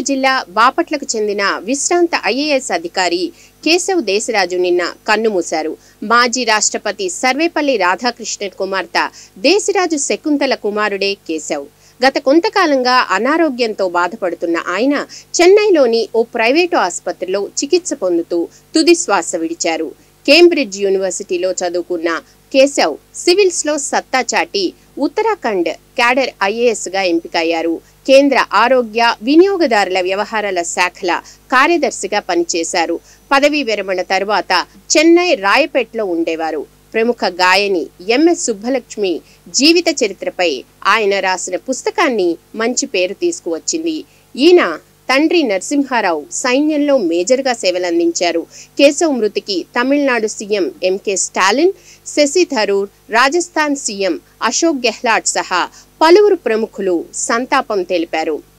చిత్తూరు జిల్లా బాపట్లకు చెందిన విశ్రాంత ఐఏఎస్ అధికారి కేశవ్ దేశరాజు నిన్న కన్నుమూశారు మాజీ రాష్ట్రపతి సర్వేపల్లి రాధాకృష్ణన్ కుమార్తె దేశరాజు శకుంతల కుమారుడే కేశవ్ గత కొంతకాలంగా అనారోగ్యంతో బాధపడుతున్న ఆయన చెన్నైలోని ఓ ప్రైవేటు ఆసుపత్రిలో చికిత్స పొందుతూ తుది శ్వాస విడిచారు కేంబ్రిడ్జ్ యూనివర్సిటీలో చదువుకున్న కేశవ్ సివిల్స్ లో సత్తా చాటి ఉత్తరాఖండ్ క్యాడర్ ఐఏఎస్ గా ఎంపికయ్యారు కేంద్ర ఆరోగ్య వినియోగదారుల వ్యవహారాల శాఖల కార్యదర్శిగా పనిచేశారు పదవీ విరమణ తరువాత చెన్నై రాయపేటలో ఉండేవారు ప్రముఖ గాయని ఎంఎస్ సుబ్బలక్ష్మి జీవిత చరిత్రపై ఆయన రాసిన పుస్తకాన్ని మంచి పేరు తీసుకువచ్చింది ఈయన తండ్రి నరసింహారావు సైన్యంలో మేజర్గా సేవలందించారు కేశవ్ మృతికి Tamil Nadu CM MK Stalin Shashi Tharoor Rajasthan CM Ashok Gehlot సహా పలువురు ప్రముఖులు సంతాపం తెలిపారు